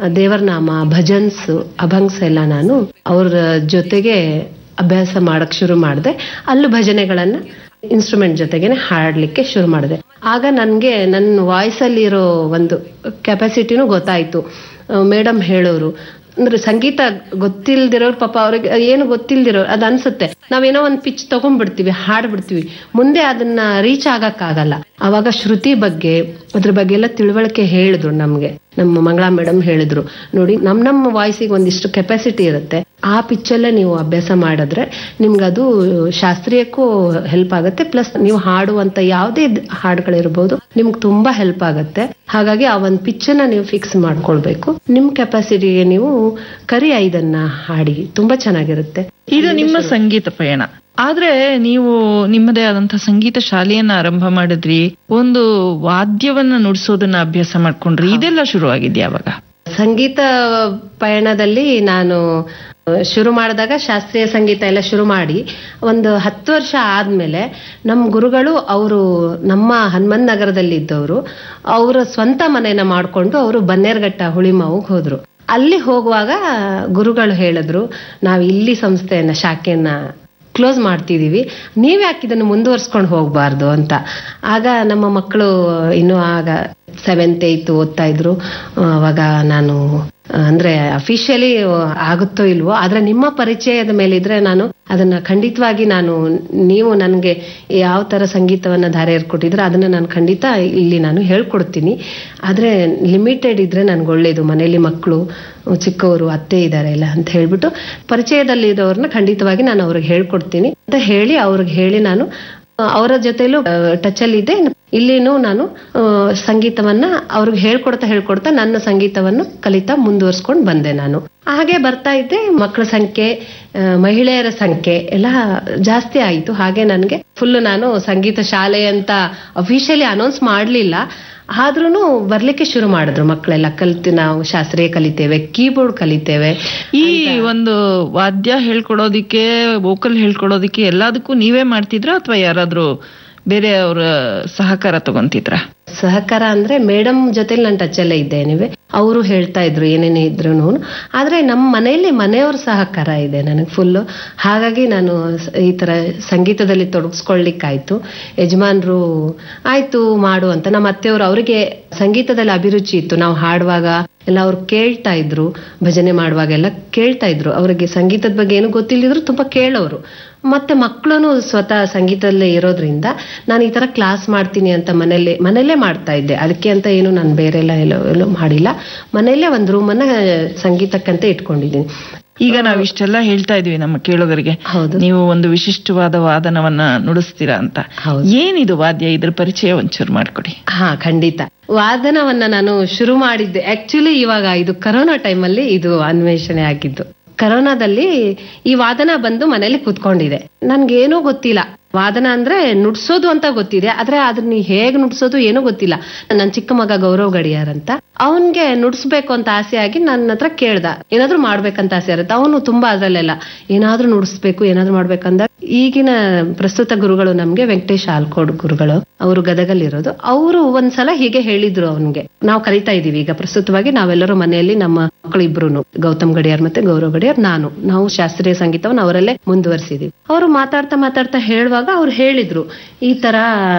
ದೇವರ ನಾಮ ಭಜನ್ಸ್ ಅಭಂಗ್ಸ್ ಎಲ್ಲ ನಾನು ಅವ್ರ ಜೊತೆಗೆ ಅಭ್ಯಾಸ ಮಾಡಕ್ ಶುರು ಮಾಡಿದೆ ಅಲ್ಲೂ ಭಜನೆಗಳನ್ನ ಇನ್ಸ್ಟ್ರೂಮೆಂಟ್ ಜೊತೆಗೇನೆ ಹಾಡ್ಲಿಕ್ಕೆ ಶುರು ಮಾಡಿದೆ ಆಗ ನನ್ಗೆ ನನ್ನ ವಾಯ್ಸ್ ಅಲ್ಲಿ ಇರೋ ಒಂದು ಕೆಪಾಸಿಟಿನೂ ಗೊತ್ತಾಯ್ತು ಮೇಡಮ್ ಹೇಳೋರು ಅಂದ್ರೆ ಸಂಗೀತ ಗೊತ್ತಿಲ್ದಿರೋರು ಪಾಪ ಅವ್ರಿಗೆ ಏನು ಗೊತ್ತಿಲ್ದಿರೋರು ಅದ್ ಅನ್ಸುತ್ತೆ ನಾವೇನೋ ಒಂದ್ ಪಿಚ್ ತಗೊಂಡ್ಬಿಡ್ತೀವಿ ಹಾಡ್ಬಿಡ್ತೀವಿ ಮುಂದೆ ಅದನ್ನ ರೀಚ್ ಆಗಕ್ಕಾಗಲ್ಲ ಅವಾಗ ಶ್ರುತಿ ಬಗ್ಗೆ ಅದ್ರ ಬಗ್ಗೆ ಎಲ್ಲ ತಿಳುವಳಿಕೆ ಹೇಳಿದ್ರು ನಮ್ಗೆ ನಮ್ಮ ಮಂಗಳಾ ಮೇಡಮ್ ಹೇಳಿದ್ರು ನೋಡಿ ನಮ್ ನಮ್ಮ ವಾಯ್ಸಿಗೆ ಒಂದಿಷ್ಟು ಕೆಪಾಸಿಟಿ ಇರುತ್ತೆ ಆ ಪಿಚ್ಚಲ್ಲೇ ನೀವು ಅಭ್ಯಾಸ ಮಾಡಿದ್ರೆ ನಿಮ್ಗೆ ಅದು ಶಾಸ್ತ್ರೀಯಕ್ಕೂ ಹೆಲ್ಪ್ ಆಗುತ್ತೆ ಪ್ಲಸ್ ನೀವು ಹಾಡುವಂತ ಯಾವುದೇ ಹಾಡುಗಳಿರ್ಬೋದು ನಿಮ್ಗೆ ತುಂಬಾ ಹೆಲ್ಪ್ ಆಗುತ್ತೆ ಹಾಗಾಗಿ ಆ ಒಂದು ಪಿಚ್ಚನ್ನ ನೀವು ಫಿಕ್ಸ್ ಮಾಡ್ಕೊಳ್ಬೇಕು ನಿಮ್ ಕೆಪಾಸಿಟಿಗೆ ನೀವು ಕರಿ ಐದನ್ನ ಹಾಡಿ ತುಂಬಾ ಚೆನ್ನಾಗಿರುತ್ತೆ ಇದು ನಿಮ್ಮ ಸಂಗೀತ ಪಯಣ ಆದ್ರೆ ನೀವು ನಿಮ್ಮದೇ ಆದಂತಹ ಸಂಗೀತ ಶಾಲೆಯನ್ನ ಆರಂಭ ಮಾಡಿದ್ರಿ ಒಂದು ವಾದ್ಯವನ್ನ ನುಡಿಸೋದನ್ನ ಅಭ್ಯಾಸ ಮಾಡ್ಕೊಂಡ್ರಿ ಇದೆಲ್ಲ ಶುರುವಾಗಿದ್ಯಾ ಅವಾಗ ಸಂಗೀತ ಪಯಣದಲ್ಲಿ ನಾನು ಶುರು ಮಾಡಿದಾಗ ಶಾಸ್ತ್ರೀಯ ಸಂಗೀತ ಎಲ್ಲ ಶುರು ಮಾಡಿ ಒಂದು ಹತ್ತು ವರ್ಷ ಆದ್ಮೇಲೆ ನಮ್ಮ ಗುರುಗಳು ಅವರು ನಮ್ಮ ಹನುಮನ್ ನಗರದಲ್ಲಿ ಇದ್ದವರು ಅವರ ಸ್ವಂತ ಮನೆಯನ್ನ ಮಾಡ್ಕೊಂಡು ಅವರು ಬನ್ನೇರ್ಘಟ್ಟ ಹುಳಿಮಾವಿಗೆ ಹೋದ್ರು ಅಲ್ಲಿ ಹೋಗುವಾಗ ಗುರುಗಳು ಹೇಳಿದ್ರು ನಾವು ಇಲ್ಲಿ ಸಂಸ್ಥೆಯನ್ನ ಶಾಖೆಯನ್ನ ಕ್ಲೋಸ್ ಮಾಡ್ತಿದೀವಿ ನೀವ್ ಯಾಕೆ ಇದನ್ನು ಮುಂದುವರ್ಸ್ಕೊಂಡು ಹೋಗ್ಬಾರ್ದು ಅಂತ ಆಗ ನಮ್ಮ ಮಕ್ಕಳು ಇನ್ನು ಆಗ ಸೆವೆಂತ್ ಏಯ್ತ್ ಓದ್ತಾ ಇದ್ರು ಅವಾಗ ನಾನು ಅಂದ್ರೆ ಅಫಿಷಿಯಲಿ ಆಗುತ್ತೋ ಇಲ್ವೋ ಆದ್ರೆ ನಿಮ್ಮ ಪರಿಚಯದ ಮೇಲೆ ಇದ್ರೆ ನಾನು ಅದನ್ನ ಖಂಡಿತವಾಗಿ ನಾನು ನೀವು ನನಗೆ ಯಾವ ತರ ಸಂಗೀತವನ್ನ ಧಾರೆ ಏರ್ಕೊಟ್ಟಿದ್ರೆ ಅದನ್ನ ನಾನು ಖಂಡಿತ ಇಲ್ಲಿ ನಾನು ಹೇಳ್ಕೊಡ್ತೀನಿ ಆದ್ರೆ ಲಿಮಿಟೆಡ್ ಇದ್ರೆ ನನ್ಗೆ ಒಳ್ಳೇದು ಮನೇಲಿ ಮಕ್ಕಳು ಚಿಕ್ಕವರು ಅತ್ತೆ ಇದ್ದಾರೆ ಎಲ್ಲ ಅಂತ ಹೇಳ್ಬಿಟ್ಟು ಪರಿಚಯದಲ್ಲಿ ಇರೋರ್ನ ಖಂಡಿತವಾಗಿ ನಾನು ಅವ್ರಿಗೆ ಹೇಳ್ಕೊಡ್ತೀನಿ ಅಂತ ಹೇಳಿ ಅವ್ರಿಗೆ ಹೇಳಿ ನಾನು ಅವರ ಜೊತೆಲೂ ಟಚ್ ಅಲ್ಲಿ ಇದ್ದೆ ಇಲ್ಲಿನೂ ನಾನು ಸಂಗೀತವನ್ನ ಅವ್ರಿಗೆ ಹೇಳ್ಕೊಡ್ತಾ ಹೇಳ್ಕೊಡ್ತಾ ನನ್ನ ಸಂಗೀತವನ್ನು ಕಲಿತಾ ಮುಂದುವರ್ಸ್ಕೊಂಡು ಬಂದೆ ನಾನು ಹಾಗೆ ಬರ್ತಾ ಇದ್ದೆ ಮಕ್ಕಳ ಸಂಖ್ಯೆ ಮಹಿಳೆಯರ ಸಂಖ್ಯೆ ಎಲ್ಲ ಜಾಸ್ತಿ ಆಯಿತು ಹಾಗೆ ನನಗೆ ಫುಲ್ ನಾನು ಸಂಗೀತ ಶಾಲೆ ಅಂತ ಅಫಿಷಿಯಲಿ ಅನೌನ್ಸ್ ಮಾಡಲಿಲ್ಲ ಆದ್ರೂ ಬರ್ಲಿಕ್ಕೆ ಶುರು ಮಾಡಿದ್ರು ಮಕ್ಕಳೆಲ್ಲ ಕಲಿತು ನಾವು ಶಾಸ್ತ್ರೀಯ ಕಲಿತೇವೆ ಕೀಬೋರ್ಡ್ ಕಲಿತೇವೆ ಈ ಒಂದು ವಾದ್ಯ ಹೇಳ್ಕೊಡೋದಿಕ್ಕೆ ವೋಕಲ್ ಹೇಳ್ಕೊಡೋದಿಕ್ಕೆ ಎಲ್ಲದಕ್ಕೂ ನೀವೇ ಮಾಡ್ತಿದ್ರ ಅಥವಾ ಯಾರಾದ್ರೂ ಬೇರೆ ಅವರ ಸಹಕಾರ ತಗೊಂತಿದ್ರ ಸಹಕಾರ ಅಂದ್ರೆ ಮೇಡಮ್ ಜೊತೆ ನಾನು ಟಚ್ ಅಲ್ಲೇ ಇದ್ದೆ ನೀವೇ ಅವರು ಹೇಳ್ತಾ ಇದ್ರು ಏನೇನೇ ಇದ್ರು ಆದ್ರೆ ನಮ್ಮ ಮನೆಯಲ್ಲಿ ಮನೆಯವ್ರ ಸಹಕಾರ ಇದೆ ನನಗೆ ಫುಲ್ ಹಾಗಾಗಿ ನಾನು ಈ ತರ ಸಂಗೀತದಲ್ಲಿ ತೊಡಗಿಸ್ಕೊಳ್ಲಿಕ್ಕಾಯ್ತು ಯಜಮಾನ್ರು ಆಯ್ತು ಮಾಡು ಅಂತ ನಮ್ಮ ಅತ್ತೆಯವರು ಅವರಿಗೆ ಸಂಗೀತದಲ್ಲಿ ಅಭಿರುಚಿ ಇತ್ತು ನಾವು ಹಾಡುವಾಗ ಎಲ್ಲ ಅವ್ರು ಕೇಳ್ತಾ ಇದ್ರು ಭಜನೆ ಮಾಡುವಾಗ ಎಲ್ಲ ಕೇಳ್ತಾ ಇದ್ರು ಅವರಿಗೆ ಸಂಗೀತದ ಬಗ್ಗೆ ಏನು ಗೊತ್ತಿಲ್ಲದಿದ್ರು ತುಂಬಾ ಕೇಳೋರು ಮತ್ತೆ ಮಕ್ಕಳು ಸ್ವತಃ ಸಂಗೀತದಲ್ಲೇ ಇರೋದ್ರಿಂದ ನಾನು ಈ ತರ ಕ್ಲಾಸ್ ಮಾಡ್ತೀನಿ ಅಂತ ಮನೇಲಿ ಮನೆಯಲ್ಲೇ ಮಾಡ್ತಾ ಇದ್ದೆ ಅದಕ್ಕೆ ಅಂತ ಏನು ನಾನು ಬೇರೆ ಎಲ್ಲ ಎಲ್ಲೋ ಎಲ್ಲೋ ಮಾಡಿಲ್ಲ ಮನೆಯಲ್ಲೇ ಒಂದು ರೂಮನ್ನ ಸಂಗೀತಕ್ಕಂತ ಇಟ್ಕೊಂಡಿದ್ದೀನಿ ಈಗ ನಾವು ಇಷ್ಟೆಲ್ಲ ಹೇಳ್ತಾ ಇದೀವಿ ನಮ್ಮ ಕೇಳೋಗರಿಗೆ ಹೌದು ನೀವು ಒಂದು ವಿಶಿಷ್ಟವಾದ ವಾದನವನ್ನ ನುಡಿಸ್ತೀರಾ ಅಂತ ಹೌದು ಏನಿದು ವಾದ್ಯ ಇದ್ರ ಪರಿಚಯ ಒಂಚೂರು ಮಾಡ್ಕೊಡಿ ಹಾ ಖಂಡಿತ ವಾದನವನ್ನ ನಾನು ಶುರು ಮಾಡಿದ್ದೆ ಆಕ್ಚುಲಿ ಇವಾಗ ಇದು ಕರೋನಾ ಟೈಮಲ್ಲಿ ಇದು ಅನ್ವೇಷಣೆ ಆಗಿದ್ದು ಕರೋನಾದಲ್ಲಿ ಈ ವಾದನ ಬಂದು ಮನೇಲಿ ಕೂತ್ಕೊಂಡಿದೆ ನನ್ಗೇನೂ ಗೊತ್ತಿಲ್ಲ ವಾದನ ಅಂದ್ರೆ ನುಡ್ಸೋದು ಅಂತ ಗೊತ್ತಿದೆ ಆದ್ರೆ ಅದನ್ನ ಹೇಗ್ ನುಡ್ಸೋದು ಏನೂ ಗೊತ್ತಿಲ್ಲ ನನ್ನ ಚಿಕ್ಕ ಮಗ ಗೌರವ್ ಗಡಿಯಾರ್ ಅಂತ ಅವನ್ಗೆ ನುಡ್ಸ್ಬೇಕು ಅಂತ ಆಸೆ ಆಗಿ ನನ್ನ ಹತ್ರ ಕೇಳ್ದ ಏನಾದ್ರೂ ಮಾಡ್ಬೇಕಂತ ಆಸೆ ಇರುತ್ತೆ ಅವನು ತುಂಬಾ ಅದ್ರಲ್ಲೆಲ್ಲ ಏನಾದ್ರೂ ನುಡಿಸ್ಬೇಕು ಏನಾದ್ರೂ ಮಾಡ್ಬೇಕಂದ ಈಗಿನ ಪ್ರಸ್ತುತ ಗುರುಗಳು ನಮ್ಗೆ ವೆಂಕಟೇಶ್ ಆಲ್ಕೋಡ್ ಗುರುಗಳು ಅವರು ಗದಗಲ್ಲಿರೋದು ಅವರು ಒಂದ್ಸಲ ಹೀಗೆ ಹೇಳಿದ್ರು ಅವನ್ಗೆ ನಾವು ಕರಿತಾ ಇದೀವಿ ಈಗ ಪ್ರಸ್ತುತವಾಗಿ ನಾವೆಲ್ಲರೂ ಮನೆಯಲ್ಲಿ ನಮ್ಮ ಮಕ್ಕಳು ಇಬ್ರು ಗೌತಮ್ ಗಡಿಯಾರ್ ಮತ್ತೆ ಗೌರವ್ ಗಡಿಯಾರ್ ನಾನು ನಾವು ಶಾಸ್ತ್ರೀಯ ಸಂಗೀತವನ್ನು ಅವರಲ್ಲೇ ಮುಂದುವರಿಸಿದೀವಿ ಅವರು ಮಾತಾಡ್ತಾ ಮಾತಾಡ್ತಾ ಹೇಳುವಾಗ ಅವ್ರು ಹೇಳಿದ್ರು ಈ ತರ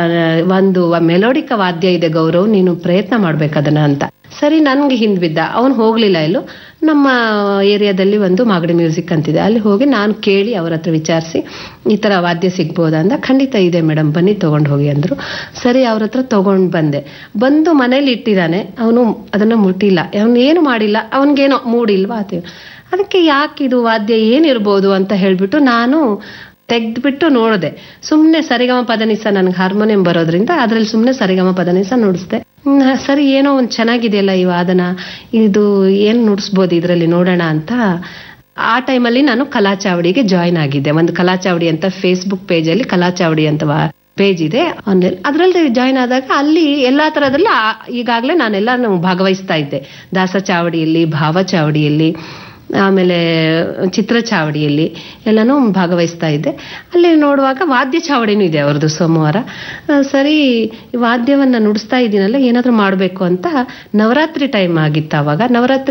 ಒಂದು ಮೆಲೋಡಿಕ ವಾದ್ಯ ಇದೆ ಗೌರವ್ ನೀನು ಪ್ರಯತ್ನ ಮಾಡ್ಬೇಕದನ್ನ ಅಂತ ಸರಿ ನನ್ಗೆ ಹಿಂದ್ ಬಿದ್ದ ಅವನು ಹೋಗ್ಲಿಲ್ಲ ಎಲ್ಲೂ ನಮ್ಮ ಏರಿಯಾದಲ್ಲಿ ಒಂದು ಮಾಗಡಿ ಮ್ಯೂಸಿಕ್ ಅಂತಿದೆ ಅಲ್ಲಿ ಹೋಗಿ ನಾನು ಕೇಳಿ ಅವ್ರ ಹತ್ರ ವಿಚಾರಿಸಿ ಈ ತರ ವಾದ್ಯ ಸಿಗ್ಬೋದಾ ಅಂದ ಖಂಡಿತ ಇದೆ ಮೇಡಮ್ ಬನ್ನಿ ತಗೊಂಡ್ ಹೋಗಿ ಅಂದ್ರು ಸರಿ ಅವ್ರ ಹತ್ರ ತಗೊಂಡ್ ಬಂದೆ ಬಂದು ಮನೇಲಿ ಇಟ್ಟಿದ್ದಾನೆ ಅವನು ಅದನ್ನ ಮುಟ್ಟಿಲ್ಲ ಅವನು ಏನು ಮಾಡಿಲ್ಲ ಅವನ್ಗೇನೋ ಮೂಡಿಲ್ವಾ ಅದೇ ಅದಕ್ಕೆ ಯಾಕೆ ಇದು ವಾದ್ಯ ಏನಿರ್ಬೋದು ಅಂತ ಹೇಳ್ಬಿಟ್ಟು ನಾನು ತೆಗ್ದ್ಬಿಟ್ಟು ನೋಡಿದೆ ಸುಮ್ನೆ ಸರಿಗಮ ಪದನಿಸ ನನ್ಗೆ ಹಾರ್ಮೋನಿಯಂ ಬರೋದ್ರಿಂದ ಅದ್ರಲ್ಲಿ ಸುಮ್ನೆ ಸರಿಗಮ ಪದನಿಸ ನುಡಿಸ್ದೆ ಸರಿ ಏನೋ ಒಂದ್ ಚೆನ್ನಾಗಿದೆಯಲ್ಲ ಈ ವಾದನ ಇದು ಏನ್ ನುಡಿಸ್ಬೋದು ಇದ್ರಲ್ಲಿ ನೋಡೋಣ ಅಂತ ಆ ಟೈಮಲ್ಲಿ ನಾನು ಕಲಾಚಾವಡಿಗೆ ಜಾಯ್ನ್ ಆಗಿದ್ದೆ ಒಂದು ಕಲಾಚಾವಡಿ ಅಂತ ಫೇಸ್ಬುಕ್ ಪೇಜ್ ಅಲ್ಲಿ ಕಲಾಚಾವಡಿ ಅಂತ ಪೇಜ್ ಇದೆ ಆನ್ಲೈನ್ ಅದ್ರಲ್ಲಿ ಜಾಯ್ನ್ ಆದಾಗ ಅಲ್ಲಿ ಎಲ್ಲಾ ತರದಲ್ಲಿ ಈಗಾಗಲೇ ನಾನೆಲ್ಲ ಭಾಗವಹಿಸ್ತಾ ಇದ್ದೆ ದಾಸ ಚಾವಡಿಯಲ್ಲಿ ಭಾವ ಚಾವಡಿಯಲ್ಲಿ ಆಮೇಲೆ ಚಿತ್ರ ಚಾವಡಿಯಲ್ಲಿ ಎಲ್ಲನೂ ಭಾಗವಹಿಸ್ತಾ ಇದ್ದೆ ಅಲ್ಲಿ ನೋಡುವಾಗ ವಾದ್ಯ ಚಾವಡಿನೂ ಇದೆ ಅವ್ರದ್ದು ಸೋಮವಾರ ಸರಿ ವಾದ್ಯವನ್ನ ನುಡಿಸ್ತಾ ಇದ್ದೀನಲ್ಲ ಏನಾದ್ರೂ ಮಾಡಬೇಕು ಅಂತ ನವರಾತ್ರಿ ಟೈಮ್ ಆಗಿತ್ತು ಅವಾಗ ನವರಾತ್ರಿ